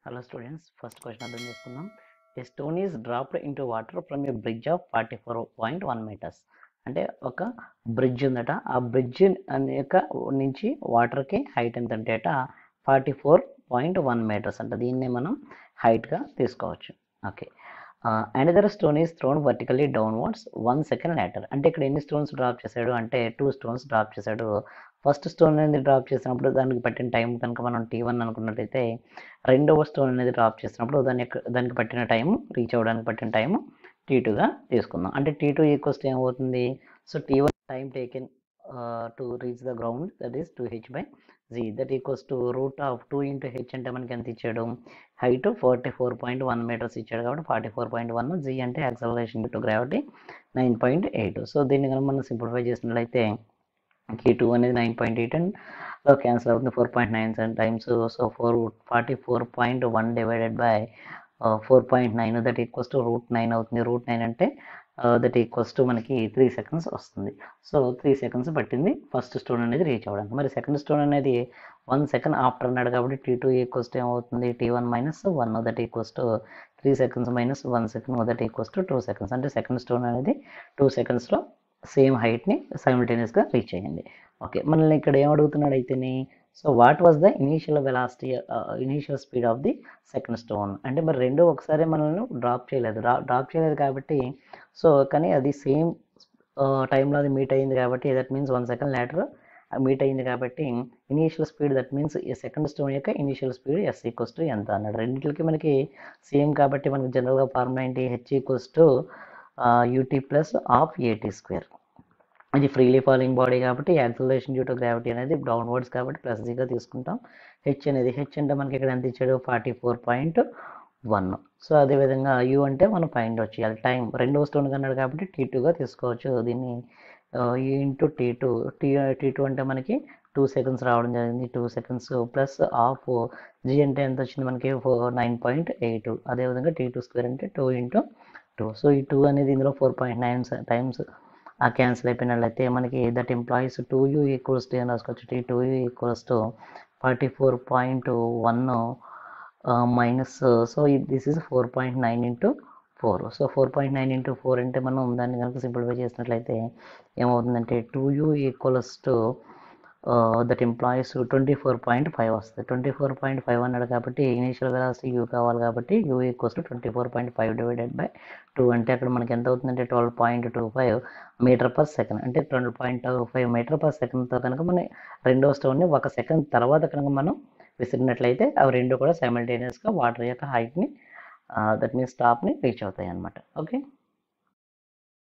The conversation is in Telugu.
హలో స్టూడెంట్స్ ఫస్ట్ క్వశ్చన్ అర్థం చేసుకుందాం a stone is dropped into water from a bridge of forty four point one metres అంటే ఒక బ్రిడ్జ్ ఉందట ఆ బ్రిడ్జ్ యొక్క నుంచి వాటర్కి హైట్ ఎంత అంటే అట forty four point one metres అంట దీన్నే మనం హైట్గా తీసుకోవచ్చు okay another stone is thrown vertically downwards one second later అంటే ఇక్కడ ఎన్ని స్టోన్స్ డ్రాప్ చేశాడు అంటే టూ స్టోన్స్ డ్రాప్ చేశాడు ఫస్ట్ స్టోన్ అనేది డ్రాప్ చేసినప్పుడు దానికి పట్టిన టైం కనుక మనం టీ వన్ అనుకున్నట్టయితే రెండవ స్టోన్ అనేది డ్రాప్ చేసినప్పుడు దాని యొక్క దానికి పట్టిన టైం రీచ్ అవ్వడానికి పట్టిన టైం టీ టూగా తీసుకుందాం అంటే టీ టూ ఈక్వల్స్ టు ఏమవుతుంది so T one time taken to reach the ground that is two H by G that equals to root of two into H అంటే మనకి ఎంత ఇచ్చాడు height forty four point one metres ఇచ్చాడు కాబట్టి forty four point one G అంటే acceleration to gravity nine point eight so దీన్ని కనుక మనం సింప్లిఫై చేసినట్లయితే కి టూ అనేది nine point eight and cancel అవుతుంది four point nine seven times so four forty four point one divided by four point nine that equals to root nine అవుతుంది రూట్ నైన్ అంటే దట్ ఈక్వల్స్ టు మనకి త్రీ సెకండ్స్ వస్తుంది సో త్రీ సెకండ్స్ పట్టింది ఫస్ట్ స్టోన్ అనేది రీచ్ అవ్వడానికి మరి సెకండ్ స్టోన్ అనేది వన్ సెకండ్ ఆఫ్టర్ అన్నాడు కాబట్టి టీ టూ ఈక్వల్స్ టు ఏమవుతుంది T one minus one that equals to three seconds minus one second that equals to two seconds అంటే సెకండ్ స్టోన్ అనేది టూ సెకండ్స్లో సేమ్ హైట్ని సైమిల్టేనియస్గా రీచ్ అయ్యింది ఓకే మనల్ని ఇక్కడ ఏం అడుగుతున్నాడు అయితేనే so what was the initial velocity initial speed of the second stone అంటే మరి రెండు ఒకసారి మనల్ని డ్రాప్ చేయలేదు డ్రాప్ చేయలేదు కాబట్టి సో కానీ అది సేమ్ టైంలో అది మీట్ అయింది కాబట్టి that means one second later meet అయింది కాబట్టి ఇనీషియల్ స్పీడ్ దట్ మీన్స్ ఈ సెకండ్ స్టోన్ యొక్క initial speed is equals to ఎంత అన్నాడు రెండింటికి మనకి సేమ్ కాబట్టి మనకి జనరల్గా ఫార్ములా ఏంటి H equals to UT plus half AT square ఇది ఫ్రీలీ ఫాలింగ్ బాడీ కాబట్టి యాక్సలరేషన్ డ్యూ టు గ్రావిటీ అనేది డౌన్వర్డ్స్ కాబట్టి ప్లస్ జీగా తీసుకుంటాం హెచ్ అనేది హెచ్ అంటే మనకి ఇక్కడ ఎంత ఇచ్చాడు forty four point one so అదేవిధంగా యూ అంటే మనం ఫైండ్ వచ్చేయాలి టైం రెండవ స్టోన్ కన్నాడు కాబట్టి టీ టూగా తీసుకోవచ్చు దీన్ని U into T two T T two అంటే మనకి టూ సెకండ్స్ రావడం జరిగింది two seconds plus half G అంటే ఎంత వచ్చింది మనకి ఫోర్ నైన్ పాయింట్ ఎయిట్ అదేవిధంగా టీ టూ స్క్వేర్ అంటే టూ ఇంటూ టూ సో ఈ టూ అనేది ఇందులో ఫోర్ పాయింట్ నైన్ టైమ్స్ ఆ క్యాన్సిల్ అయిపోయినట్లయితే మనకి that implies two U equals to అని రాసుకోవచ్చు T two U equals to forty four point one minus so this is four point nine into four so four point nine into four అంటే మనం దాన్ని కనుక సింప్లిఫై చేసినట్లయితే ఏమవుతుందంటే two U equals to that implies twenty four point five వస్తుంది ట్వంటీ ఫోర్ పాయింట్ ఫైవ్ అన్నాడు కాబట్టి ఇనీషియల్ వెలాసిటీ యూ కావాలి కాబట్టి U equals to twenty four point five divided by two అంటే అక్కడ మనకి ఎంత అవుతుందంటే twelve point two five metre per second అంటే twelve point two five metre per సెకండ్తో కనుక మన రెండో స్టోన్ని ఒక సెకండ్ తర్వాత కనుక మనం విసిరినట్లయితే అవి రెండు కూడా సైమల్టేనియస్గా వాటర్ యొక్క హైట్ని దట్ మీన్స్ టాప్ని రీచ్ అవుతాయి అన్నమాట ఓకే